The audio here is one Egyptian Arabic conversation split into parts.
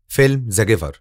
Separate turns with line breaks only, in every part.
فيلم ذا جيفر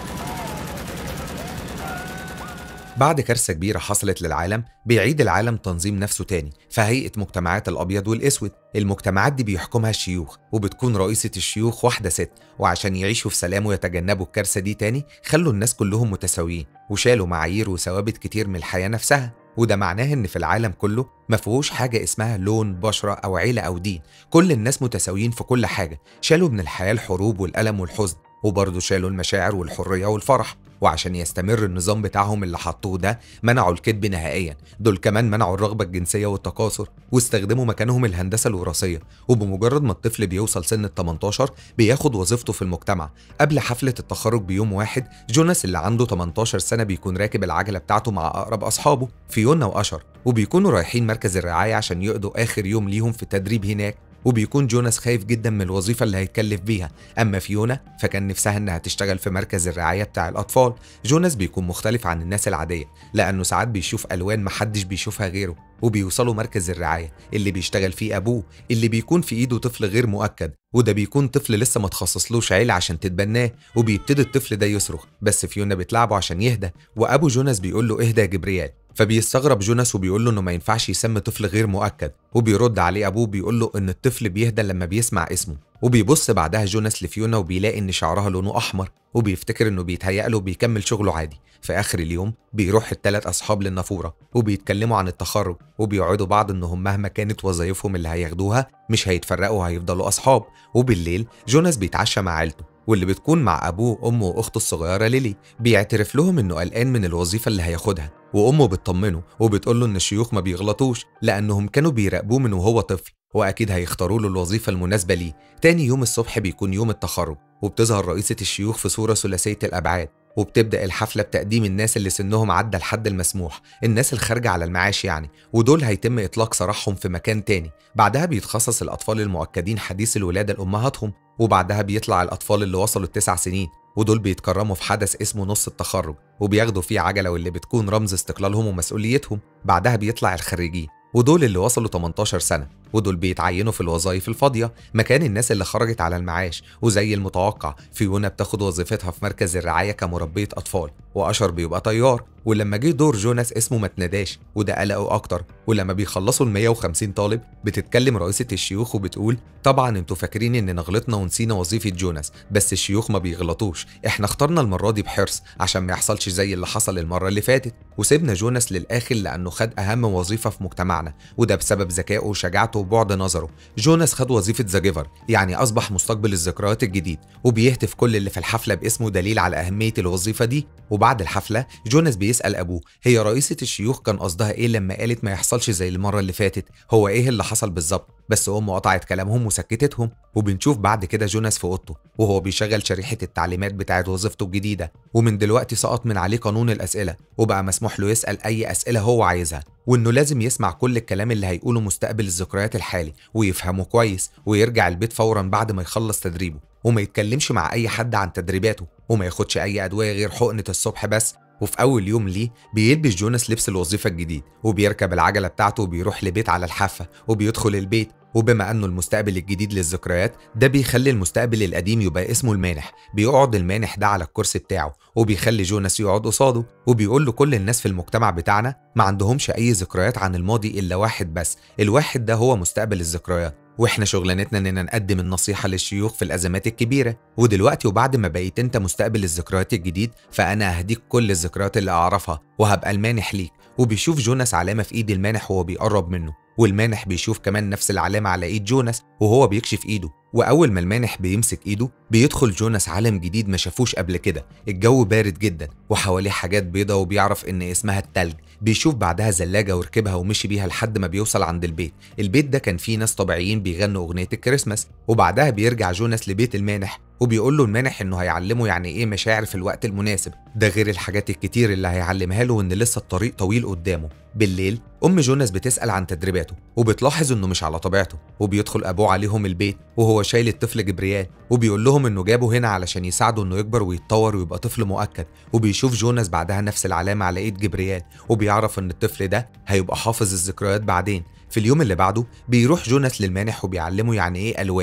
بعد كارثة كبيرة حصلت للعالم بيعيد العالم تنظيم نفسه تاني في هيئة مجتمعات الأبيض والأسود المجتمعات دي بيحكمها الشيوخ وبتكون رئيسة الشيوخ واحدة ست وعشان يعيشوا في سلام ويتجنبوا الكارثة دي تاني خلوا الناس كلهم متساويين وشالوا معايير وثوابت كتير من الحياة نفسها وده معناه ان في العالم كله ما فيهوش حاجة اسمها لون بشرة أو عيلة أو دين كل الناس متساويين في كل حاجة شالوا من الحياة الحروب والألم والحزن وبرضه شالوا المشاعر والحرية والفرح وعشان يستمر النظام بتاعهم اللي حطوه ده منعوا الكذب نهائيا دول كمان منعوا الرغبة الجنسية والتكاثر واستخدموا مكانهم الهندسة الوراثية وبمجرد ما الطفل بيوصل سن ال 18 بياخد وظيفته في المجتمع قبل حفلة التخرج بيوم واحد جوناس اللي عنده 18 سنة بيكون راكب العجلة بتاعته مع أقرب أصحابه فيونا وأشر وبيكونوا رايحين مركز الرعاية عشان يقضوا آخر يوم ليهم في التدريب هناك وبيكون جوناس خايف جدا من الوظيفة اللي هيتكلف بيها أما فيونا فكان نفسها إنها تشتغل في مركز الرعاية بتاع الأطفال جوناس بيكون مختلف عن الناس العادية لأنه ساعات بيشوف ألوان محدش بيشوفها غيره وبيوصلوا مركز الرعاية اللي بيشتغل فيه أبوه اللي بيكون في إيده طفل غير مؤكد وده بيكون طفل لسه ما تخصصلوش عيلة عشان تتبناه وبيبتدي الطفل ده يصرخ بس فيونا بتلعبه عشان يهدى وأبو جوناس بيقول له اهدى يا جبريال فبيستغرب جوناس وبيقول له انه ما ينفعش يسمي طفل غير مؤكد وبيرد عليه ابوه بيقول له ان الطفل بيهدى لما بيسمع اسمه وبيبص بعدها جوناس لفيونا وبيلاقي ان شعرها لونه احمر وبيفتكر انه بيتهيأ له وبيكمل شغله عادي في اخر اليوم بيروح الثلاث اصحاب للنافوره وبيتكلموا عن التخرج وبيوعدوا بعض انهم مهما كانت وظايفهم اللي هياخدوها مش هيتفرقوا وهيفضلوا اصحاب وبالليل جوناس بيتعشى مع عيلته واللي بتكون مع أبوه وأمه وأخته الصغيرة ليلي بيعترف لهم إنه قلقان من الوظيفة اللي هياخدها وأمه بتطمنه وبتقول له إن الشيوخ ما بيغلطوش لأنهم كانوا بيراقبوه من وهو طفل وأكيد هيختاروا له الوظيفة المناسبة ليه تاني يوم الصبح بيكون يوم التخرج وبتظهر رئيسة الشيوخ في صورة ثلاثية الأبعاد وبتبدأ الحفلة بتقديم الناس اللي سنهم عدى الحد المسموح الناس الخارجة على المعاش يعني ودول هيتم إطلاق سراحهم في مكان تاني بعدها بيتخصص الأطفال المؤكدين حديث الولادة لأمهاتهم وبعدها بيطلع الأطفال اللي وصلوا التسع سنين ودول بيتكرموا في حدث اسمه نص التخرج وبياخدوا فيه عجلة واللي بتكون رمز استقلالهم ومسؤوليتهم بعدها بيطلع الخريجين ودول اللي وصلوا 18 سنة ودول بيتعينوا في الوظائف الفاضية مكان الناس اللي خرجت على المعاش وزي المتوقع فيونا بتاخد وظيفتها في مركز الرعاية كمربية أطفال وأشر بيبقى طيار ولما جه دور جوناس اسمه ما اتنداش وده قلقه أكتر ولما بيخلصوا ال 150 طالب بتتكلم رئيسة الشيوخ وبتقول طبعا انتوا فاكرين اننا غلطنا ونسينا وظيفة جوناس بس الشيوخ ما بيغلطوش احنا اخترنا المرة دي بحرص عشان ما يحصلش زي اللي حصل المرة اللي فاتت وسيبنا جوناس للآخر لأنه خد أهم وظيفة في مجتمعنا وده بسبب ذكائه وشجاعته وبعد نظره جوناس خد وظيفة ذا جيفر يعني أصبح مستقبل الذكريات الجديد وبيهتف كل اللي في الحفلة باسمه دليل على أهمية الوظيفة دي وبعد الحفلة جوناس بيسأل أبوه هي رئيسة الشيوخ كان قصدها إيه لما قالت ما يحصلش زي المرة اللي فاتت هو إيه اللي حصل بالظبط بس أمه قطعت كلامهم وسكتتهم وبنشوف بعد كده جوناس في أوضته وهو بيشغل شريحة التعليمات بتاعت وظيفته الجديدة ومن دلوقتي سقط من عليه قانون الأسئلة وبقى مسموح له يسأل أي أسئلة هو عايزها وإنه لازم يسمع كل الكلام اللي هيقوله مستقبل الذكريات الحالي ويفهمه كويس ويرجع البيت فورا بعد ما يخلص تدريبه وما يتكلمش مع أي حد عن تدريباته وما ياخدش أي أدوية غير حقنة الصبح بس وفي أول يوم ليه بيلبس جوناس لبس الوظيفة الجديد وبيركب العجلة بتاعته وبيروح لبيت على الحافة وبيدخل البيت وبما انه المستقبل الجديد للذكريات ده بيخلي المستقبل القديم يبقى اسمه المانح بيقعد المانح ده على الكرسي بتاعه وبيخلي جوناس يقعد قصاده وبيقول له كل الناس في المجتمع بتاعنا ما عندهمش اي ذكريات عن الماضي الا واحد بس الواحد ده هو مستقبل الذكريات واحنا شغلانتنا اننا نقدم النصيحة للشيوخ في الازمات الكبيرة ودلوقتي وبعد ما بقيت انت مستقبل الذكريات الجديد فانا ههديك كل الذكريات اللي اعرفها وهبقى المانح ليك وبيشوف جوناس علامة في ايد المانح وهو بيقرب منه والمانح بيشوف كمان نفس العلامة على ايد جوناس وهو بيكشف ايده واول ما المانح بيمسك ايده بيدخل جوناس عالم جديد ما شافوش قبل كده الجو بارد جدا وحواليه حاجات بيضة وبيعرف ان اسمها التلج بيشوف بعدها زلاجة وركبها ومشي بيها لحد ما بيوصل عند البيت البيت ده كان فيه ناس طبيعيين بيغنوا اغنية الكريسماس وبعدها بيرجع جوناس لبيت المانح وبيقول له المانح انه هيعلمه يعني ايه مشاعر في الوقت المناسب ده غير الحاجات الكتير اللي هيعلمها له وان لسه الطريق طويل قدامه بالليل ام جوناس بتسال عن تدريباته وبتلاحظ انه مش على طبيعته وبيدخل ابوه عليهم البيت وهو شايل الطفل جبريال وبيقول لهم انه جابه هنا علشان يساعده انه يكبر ويتطور ويبقى طفل مؤكد وبيشوف جوناس بعدها نفس العلامه على ايد جبريال وبيعرف ان الطفل ده هيبقى حافظ الذكريات بعدين في اليوم اللي بعده بيروح جوناس للمانح وبيعلمه يعني ايه الوان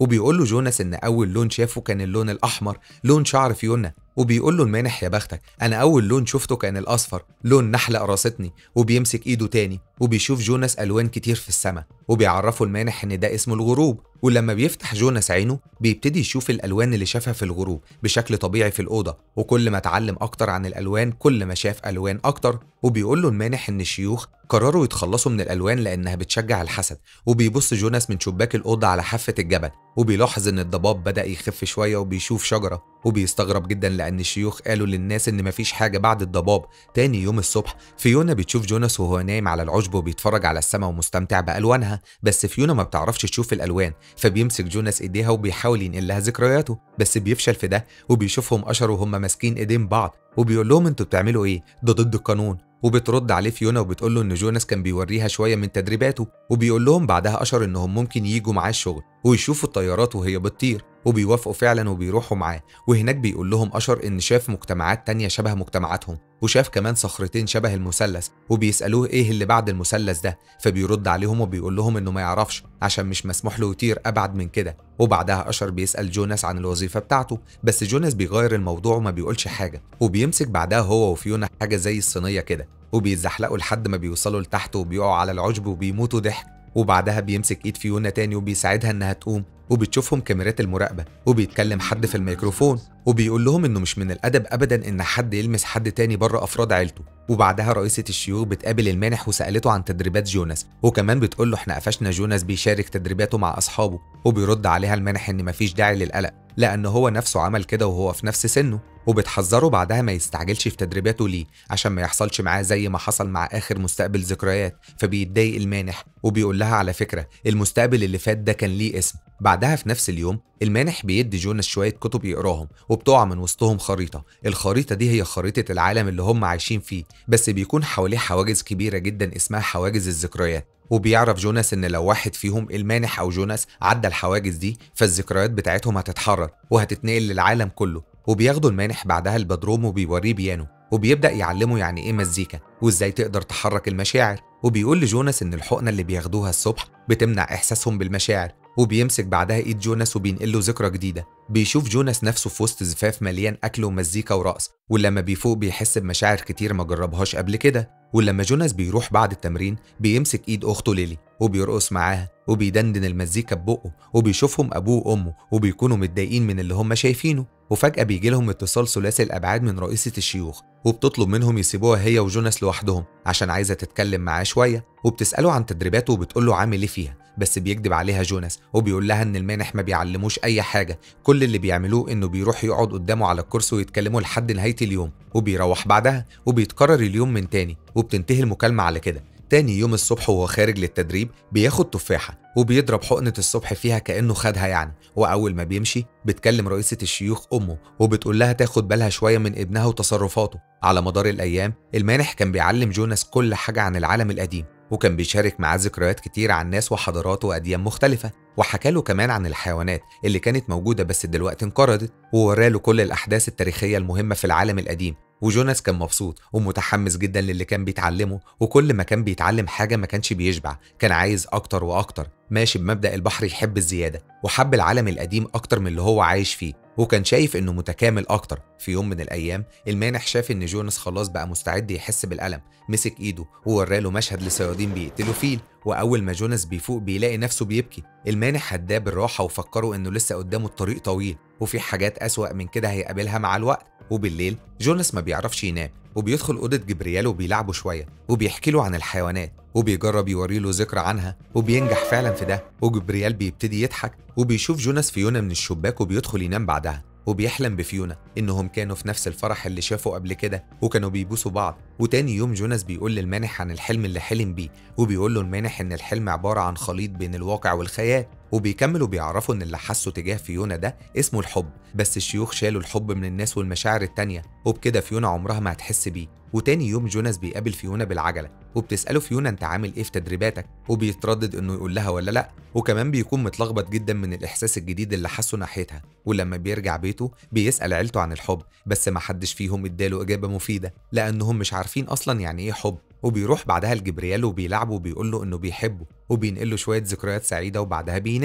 وبيقول له جوناس ان اول لون شافه كان اللون الاحمر لون شعر فيونا وبيقول له المانح يا بختك انا اول لون شفته كان الاصفر لون نحله قراصتني وبيمسك ايده تاني وبيشوف جوناس الوان كتير في السماء وبيعرفه المانح ان ده اسمه الغروب ولما بيفتح جوناس عينه بيبتدي يشوف الالوان اللي شافها في الغروب بشكل طبيعي في الاوضه وكل ما اتعلم اكتر عن الالوان كل ما شاف الوان اكتر وبيقول له المانح ان الشيوخ قرروا يتخلصوا من الالوان لانها بتشجع الحسد وبيبص جوناس من شباك الاوضه على حافه الجبل وبيلاحظ ان الضباب بدا يخف شويه وبيشوف شجره وبيستغرب جدا لان الشيوخ قالوا للناس ان مفيش حاجه بعد الضباب تاني يوم الصبح فيونا بتشوف جوناس وهو نايم على العشب وبيتفرج على السماء ومستمتع بالوانها بس فيونا ما بتعرفش تشوف الالوان فبيمسك جوناس ايديها وبيحاول ينقل لها ذكرياته بس بيفشل في ده وبيشوفهم اشر وهم ماسكين ايدين بعض وبيقول لهم انتوا بتعملوا ايه ده ضد القانون وبترد عليه فيونا وبتقول له ان جوناس كان بيوريها شويه من تدريباته وبيقول لهم بعدها اشر انهم ممكن يجوا معاه الشغل ويشوفوا الطيارات وهي بتطير وبيوافقوا فعلا وبيروحوا معاه وهناك بيقول لهم اشر ان شاف مجتمعات تانية شبه مجتمعاتهم وشاف كمان صخرتين شبه المثلث وبيسالوه ايه اللي بعد المثلث ده فبيرد عليهم وبيقول لهم انه ما يعرفش عشان مش مسموح له يطير ابعد من كده وبعدها اشر بيسال جوناس عن الوظيفه بتاعته بس جوناس بيغير الموضوع وما بيقولش حاجه وبيمسك بعدها هو وفيونا حاجه زي الصينيه كده وبيتزحلقوا لحد ما بيوصلوا لتحت وبيقعوا على العشب وبيموتوا ضحك وبعدها بيمسك ايد فيونا تاني وبيساعدها انها تقوم وبتشوفهم كاميرات المراقبة وبيتكلم حد في الميكروفون وبيقول لهم انه مش من الادب ابدا ان حد يلمس حد تاني بره افراد عيلته وبعدها رئيسة الشيوخ بتقابل المانح وسألته عن تدريبات جوناس وكمان بتقول له احنا قفشنا جوناس بيشارك تدريباته مع اصحابه وبيرد عليها المانح ان مفيش داعي للقلق لان هو نفسه عمل كده وهو في نفس سنه وبتحذره بعدها ما يستعجلش في تدريباته ليه عشان ما يحصلش معاه زي ما حصل مع اخر مستقبل ذكريات فبيتضايق المانح وبيقول لها على فكره المستقبل اللي فات ده كان ليه اسم بعدها في نفس اليوم المانح بيدي جوناس شويه كتب يقراهم وبتقع من وسطهم خريطه الخريطه دي هي خريطه العالم اللي هم عايشين فيه بس بيكون حواليه حواجز كبيره جدا اسمها حواجز الذكريات وبيعرف جوناس ان لو واحد فيهم المانح او جوناس عدى الحواجز دي فالذكريات بتاعتهم هتتحرر وهتتنقل للعالم كله وبياخدوا المانح بعدها البدروم وبيوريه بيانو وبيبدا يعلمه يعني ايه مزيكا وازاي تقدر تحرك المشاعر وبيقول لجوناس ان الحقنه اللي بياخدوها الصبح بتمنع احساسهم بالمشاعر وبيمسك بعدها ايد جوناس وبينقله ذكرى جديده بيشوف جوناس نفسه في وسط زفاف مليان اكل ومزيكا ورقص ولما بيفوق بيحس بمشاعر كتير ما جربهاش قبل كده ولما جوناس بيروح بعد التمرين بيمسك ايد اخته ليلي وبيرقص معاها وبيدندن المزيكا ببقه وبيشوفهم ابوه وامه وبيكونوا متضايقين من اللي هم شايفينه وفجأة بيجي لهم اتصال ثلاثي الأبعاد من رئيسة الشيوخ وبتطلب منهم يسيبوها هي وجوناس لوحدهم عشان عايزة تتكلم معاه شوية وبتسأله عن تدريباته وبتقول له عامل ايه فيها بس بيكذب عليها جوناس وبيقول لها ان المانح ما بيعلموش اي حاجه كل اللي بيعملوه انه بيروح يقعد قدامه على الكرسي ويتكلموا لحد نهايه اليوم وبيروح بعدها وبيتكرر اليوم من تاني وبتنتهي المكالمه على كده تاني يوم الصبح وهو خارج للتدريب بياخد تفاحة وبيضرب حقنة الصبح فيها كأنه خدها يعني وأول ما بيمشي بتكلم رئيسة الشيوخ أمه وبتقول لها تاخد بالها شوية من ابنها وتصرفاته على مدار الأيام المانح كان بيعلم جوناس كل حاجة عن العالم القديم وكان بيشارك معاه ذكريات كتير عن ناس وحضارات وأديان مختلفة وحكى له كمان عن الحيوانات اللي كانت موجودة بس دلوقتي انقرضت ووراله كل الأحداث التاريخية المهمة في العالم القديم وجوناس كان مبسوط ومتحمس جدا للي كان بيتعلمه وكل ما كان بيتعلم حاجة ما كانش بيشبع كان عايز أكتر وأكتر ماشي بمبدأ البحر يحب الزيادة وحب العالم القديم أكتر من اللي هو عايش فيه وكان شايف انه متكامل اكتر في يوم من الايام المانح شاف ان جوناس خلاص بقى مستعد يحس بالالم مسك ايده ووراله مشهد لصيادين بيقتلوا فيل واول ما جوناس بيفوق بيلاقي نفسه بيبكي المانح هداه بالراحه وفكره انه لسه قدامه الطريق طويل وفي حاجات اسوا من كده هيقابلها مع الوقت وبالليل جوناس ما بيعرفش ينام وبيدخل أوضة جبريال وبيلعبوا شوية وبيحكي له عن الحيوانات وبيجرب يوري له ذكرى عنها وبينجح فعلا في ده وجبريال بيبتدي يضحك وبيشوف جوناس فيونا من الشباك وبيدخل ينام بعدها وبيحلم بفيونا انهم كانوا في نفس الفرح اللي شافه قبل كده وكانوا بيبوسوا بعض وتاني يوم جوناس بيقول للمانح عن الحلم اللي حلم بيه وبيقول له المانح ان الحلم عباره عن خليط بين الواقع والخيال وبيكملوا بيعرفوا ان اللي حسوا تجاه فيونا ده اسمه الحب بس الشيوخ شالوا الحب من الناس والمشاعر التانية وبكده فيونا عمرها ما هتحس بيه وتاني يوم جوناس بيقابل فيونا بالعجلة وبتسأله فيونا انت عامل ايه في تدريباتك وبيتردد انه يقول لها ولا لا وكمان بيكون متلخبط جدا من الاحساس الجديد اللي حسه ناحيتها ولما بيرجع بيته بيسأل عيلته عن الحب بس ما حدش فيهم اداله اجابة مفيدة لانهم مش عارفين اصلا يعني ايه حب وبيروح بعدها لجبريال وبيلعبه وبيقول له انه بيحبه وبينقل له شويه ذكريات سعيده وبعدها بينام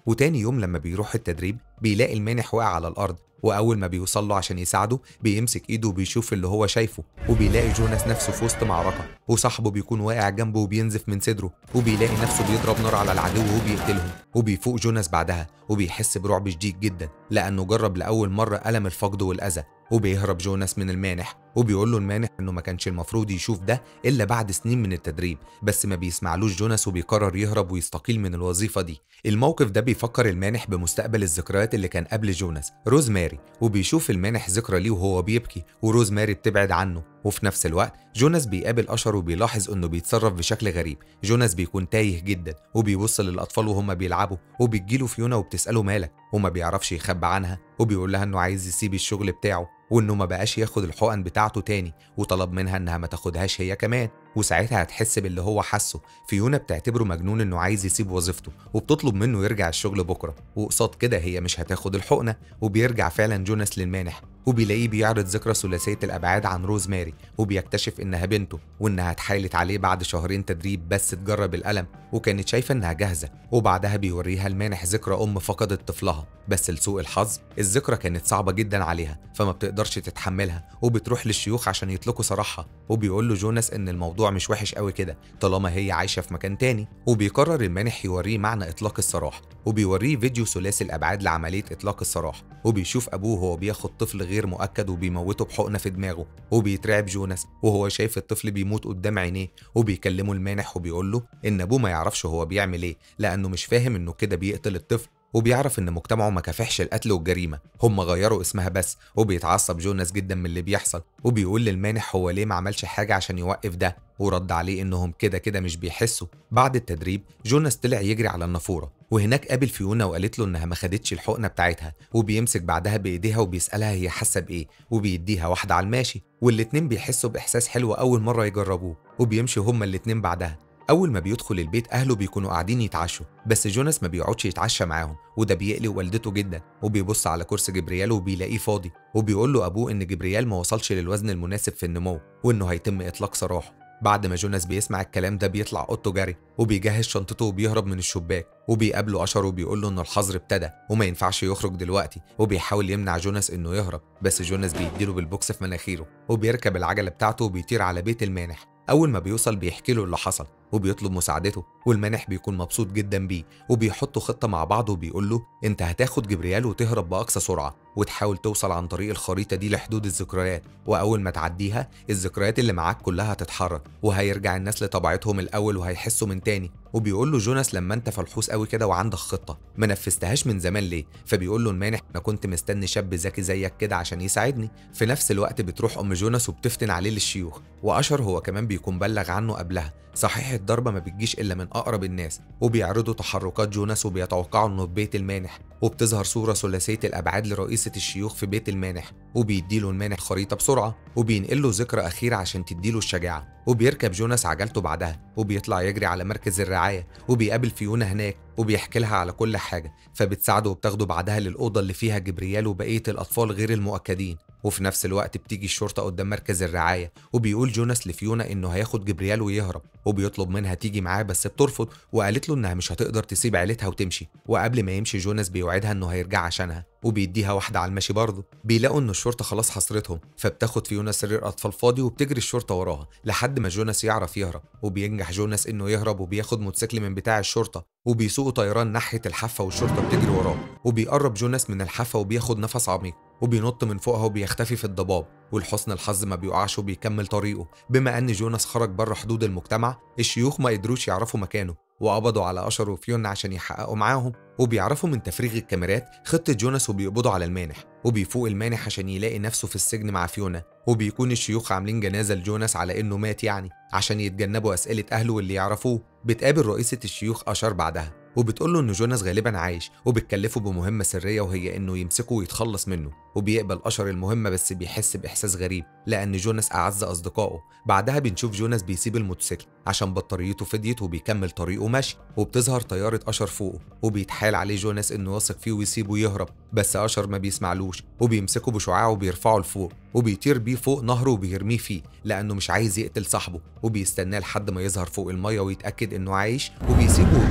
وتاني يوم لما بيروح التدريب بيلاقي المانح واقع على الأرض وأول ما بيوصل له عشان يساعده بيمسك إيده وبيشوف اللي هو شايفه وبيلاقي جوناس نفسه في وسط معركة وصاحبه بيكون واقع جنبه وبينزف من صدره وبيلاقي نفسه بيضرب نار على العدو وبيقتلهم وبيفوق جوناس بعدها وبيحس برعب شديد جدا لأنه جرب لأول مرة ألم الفقد والأذى وبيهرب جوناس من المانح وبيقول له المانح انه ما كانش المفروض يشوف ده الا بعد سنين من التدريب بس ما بيسمعلوش جوناس وبيقرر يهرب ويستقيل من الوظيفه دي الموقف ده بيفكر المانح بمستقبل الذكريات اللي كان قبل جوناس روزماري وبيشوف المانح ذكرى ليه وهو بيبكي وروزماري بتبعد عنه وفي نفس الوقت جوناس بيقابل أشر وبيلاحظ إنه بيتصرف بشكل غريب جوناس بيكون تايه جدا وبيبص للأطفال وهم بيلعبوا وبتجيله فيونا وبتسأله مالك وما بيعرفش يخبى عنها وبيقول لها إنه عايز يسيب الشغل بتاعه وإنه ما بقاش ياخد الحقن بتاعته تاني وطلب منها إنها ما تاخدهاش هي كمان وساعتها هتحس باللي هو حاسه فيونا بتعتبره مجنون انه عايز يسيب وظيفته وبتطلب منه يرجع الشغل بكره وقصاد كده هي مش هتاخد الحقنه وبيرجع فعلا جوناس للمانح وبيلاقيه بيعرض ذكرى ثلاثيه الابعاد عن روز ماري وبيكتشف انها بنته وانها اتحايلت عليه بعد شهرين تدريب بس تجرب الالم وكانت شايفه انها جاهزه وبعدها بيوريها المانح ذكرى ام فقدت طفلها بس لسوء الحظ الذكرى كانت صعبه جدا عليها فما بتقدرش تتحملها وبتروح للشيوخ عشان يطلقوا سراحها وبيقول له جوناس ان الموضوع مش وحش قوي كده طالما هي عايشه في مكان تاني وبيقرر المانح يوريه معنى اطلاق السراح وبيوريه فيديو ثلاثي الابعاد لعمليه اطلاق السراح وبيشوف ابوه وهو بياخد طفل غير مؤكد وبيموته بحقنه في دماغه وبيترعب جوناس وهو شايف الطفل بيموت قدام عينيه وبيكلمه المانح وبيقول له ان ابوه ما يعرفش هو بيعمل ايه لانه مش فاهم انه كده بيقتل الطفل وبيعرف ان مجتمعه ما كافحش القتل والجريمه هم غيروا اسمها بس وبيتعصب جوناس جدا من اللي بيحصل وبيقول للمانح هو ليه ما عملش حاجه عشان يوقف ده ورد عليه انهم كده كده مش بيحسوا بعد التدريب جوناس طلع يجري على النافوره وهناك قابل فيونا وقالت له انها ما خدتش الحقنه بتاعتها وبيمسك بعدها بايديها وبيسالها هي حاسه بايه وبيديها واحده على الماشي والاتنين بيحسوا باحساس حلو اول مره يجربوه وبيمشوا هما الاتنين بعدها أول ما بيدخل البيت أهله بيكونوا قاعدين يتعشوا بس جوناس ما بيقعدش يتعشى معاهم وده بيقلق والدته جدا وبيبص على كرسي جبريال وبيلاقيه فاضي وبيقول له أبوه إن جبريال ما وصلش للوزن المناسب في النمو وإنه هيتم إطلاق سراحه بعد ما جوناس بيسمع الكلام ده بيطلع اوضته جري وبيجهز شنطته وبيهرب من الشباك وبيقابله اشر وبيقول له ان الحظر ابتدى وما ينفعش يخرج دلوقتي وبيحاول يمنع جوناس انه يهرب بس جوناس بيديله بالبوكس في مناخيره وبيركب العجله بتاعته وبيطير على بيت المانح اول ما بيوصل بيحكي له اللي حصل وبيطلب مساعدته والمانح بيكون مبسوط جدا بيه وبيحطوا خطه مع بعض وبيقول له انت هتاخد جبريال وتهرب باقصى سرعه وتحاول توصل عن طريق الخريطه دي لحدود الذكريات واول ما تعديها الذكريات اللي معاك كلها هتتحرك وهيرجع الناس لطبيعتهم الاول وهيحسوا من تاني وبيقول له جوناس لما انت فلحوس قوي كده وعندك خطه ما نفذتهاش من زمان ليه فبيقول له المانح انا كنت مستني شاب ذكي زيك كده عشان يساعدني في نفس الوقت بتروح ام جوناس وبتفتن عليه للشيوخ واشر هو كمان بيكون بلغ عنه قبلها صحيح الضربة ما بتجيش إلا من أقرب الناس وبيعرضوا تحركات جوناس وبيتوقعوا إنه في بيت المانح وبتظهر صورة ثلاثية الأبعاد لرئيسة الشيوخ في بيت المانح وبيديله المانح خريطة بسرعة وبينقله ذكرى أخيرة عشان تديله الشجاعة وبيركب جوناس عجلته بعدها وبيطلع يجري على مركز الرعاية وبيقابل فيونا هناك وبيحكي لها على كل حاجة فبتساعده وبتاخده بعدها للأوضة اللي فيها جبريال وبقية الأطفال غير المؤكدين وفي نفس الوقت بتيجي الشرطة قدام مركز الرعاية وبيقول جوناس لفيونا إنه هياخد جبريال ويهرب وبيطلب منها تيجي معاه بس بترفض وقالت له إنها مش هتقدر تسيب عيلتها وتمشي وقبل ما يمشي جوناس بيوعدها إنه هيرجع عشانها وبيديها واحدة على المشي برضه بيلاقوا إن الشرطة خلاص حصرتهم فبتاخد فيونا سرير أطفال فاضي وبتجري الشرطة وراها لحد ما جوناس يعرف يهرب وبينجح جوناس إنه يهرب وبياخد موتوسيكل من بتاع الشرطة وبيسوقوا طيران ناحية الحافة والشرطة بتجري وراه وبيقرب جوناس من الحافة وبياخد نفس عميق وبينط من فوقها وبيختفي في الضباب ولحسن الحظ ما بيقعش وبيكمل طريقه بما ان جوناس خرج بره حدود المجتمع الشيوخ ما قدروش يعرفوا مكانه وقبضوا على أشر وفيون عشان يحققوا معاهم وبيعرفوا من تفريغ الكاميرات خطة جوناس وبيقبضوا على المانح وبيفوق المانح عشان يلاقي نفسه في السجن مع فيونا وبيكون الشيوخ عاملين جنازة لجوناس على إنه مات يعني عشان يتجنبوا أسئلة أهله واللي يعرفوه بتقابل رئيسة الشيوخ أشر بعدها وبتقول له إن جوناس غالبا عايش وبتكلفه بمهمة سرية وهي إنه يمسكه ويتخلص منه وبيقبل أشر المهمة بس بيحس بإحساس غريب لأن جوناس أعز أصدقائه بعدها بنشوف جوناس بيسيب الموتوسيكل عشان بطاريته فضيت وبيكمل طريقه مشي وبتظهر طيارة أشر فوقه وبيتحايل عليه جوناس إنه يثق فيه ويسيبه يهرب بس أشر ما بيسمعلوش وبيمسكه بشعاعه وبيرفعه لفوق وبيطير بيه فوق نهره وبيرميه فيه لأنه مش عايز يقتل صاحبه وبيستناه لحد ما يظهر فوق المية ويتأكد إنه عايش وبيسيبه وبيمشي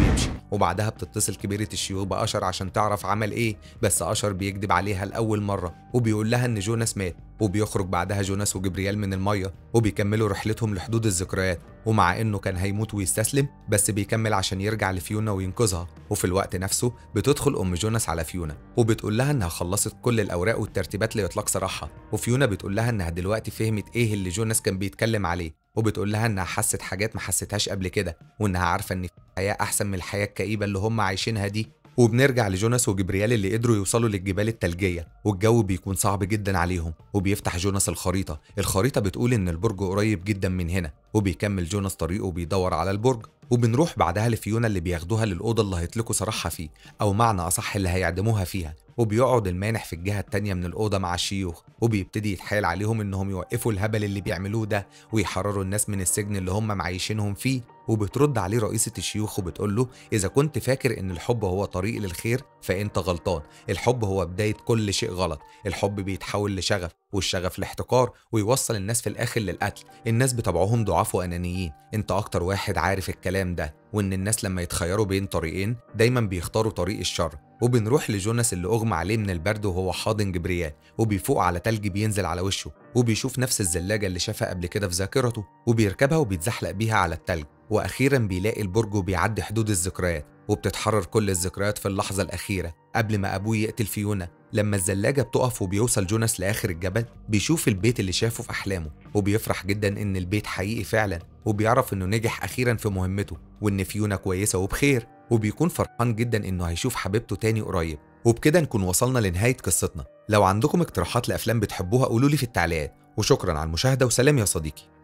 وبعدها بتتصل كبيرة الشيوخ بأشر عشان تعرف عمل إيه بس أشر بيكذب عليها لأول مرة وبيقول لها إن جوناس مات وبيخرج بعدها جوناس وجبريال من المية وبيكملوا رحلتهم لحدود الذكريات ومع إنه كان هيموت ويستسلم بس بيكمل عشان يرجع لفيونا وينقذها وفي الوقت نفسه بتدخل أم جوناس على فيونا وبتقول لها إنها خلصت كل الأوراق والترتيبات لإطلاق سراحها وفيونا بتقول لها إنها دلوقتي فهمت إيه اللي جوناس كان بيتكلم عليه وبتقول لها إنها حست حاجات ما حستهاش قبل كده وإنها عارفة إن في حياة أحسن من الحياة الكئيبة اللي هم عايشينها دي وبنرجع لجوناس وجبريال اللي قدروا يوصلوا للجبال التلجية والجو بيكون صعب جدا عليهم وبيفتح جوناس الخريطة الخريطة بتقول إن البرج قريب جدا من هنا وبيكمل جوناس طريقه وبيدور على البرج وبنروح بعدها لفيونا اللي بياخدوها للأوضة اللي هيطلقوا سراحها فيه أو معنى أصح اللي هيعدموها فيها وبيقعد المانح في الجهة التانية من الأوضة مع الشيوخ وبيبتدي يتحايل عليهم إنهم يوقفوا الهبل اللي بيعملوه ده ويحرروا الناس من السجن اللي هم معيشينهم فيه وبترد عليه رئيسة الشيوخ وبتقول له إذا كنت فاكر إن الحب هو طريق للخير فأنت غلطان الحب هو بداية كل شيء غلط الحب بيتحول لشغف والشغف لاحتقار ويوصل الناس في الآخر للقتل الناس بطبعهم ضعاف وأنانيين أنت أكتر واحد عارف الكلام ده وإن الناس لما يتخيروا بين طريقين دايما بيختاروا طريق الشر وبنروح لجوناس اللي أغمى عليه من البرد وهو حاضن جبريال وبيفوق على تلج بينزل على وشه وبيشوف نفس الزلاجة اللي شافها قبل كده في ذاكرته وبيركبها وبيتزحلق بيها على التلج واخيرا بيلاقي البرج وبيعدي حدود الذكريات وبتتحرر كل الذكريات في اللحظة الأخيرة قبل ما أبوه يقتل فيونا لما الزلاجة بتقف وبيوصل جوناس لآخر الجبل بيشوف البيت اللي شافه في أحلامه وبيفرح جدا إن البيت حقيقي فعلا وبيعرف إنه نجح أخيرا في مهمته وإن فيونا كويسة وبخير وبيكون فرحان جدا إنه هيشوف حبيبته تاني قريب وبكده نكون وصلنا لنهاية قصتنا لو عندكم اقتراحات لأفلام بتحبوها قولولي في التعليقات وشكرا على المشاهدة وسلام يا صديقي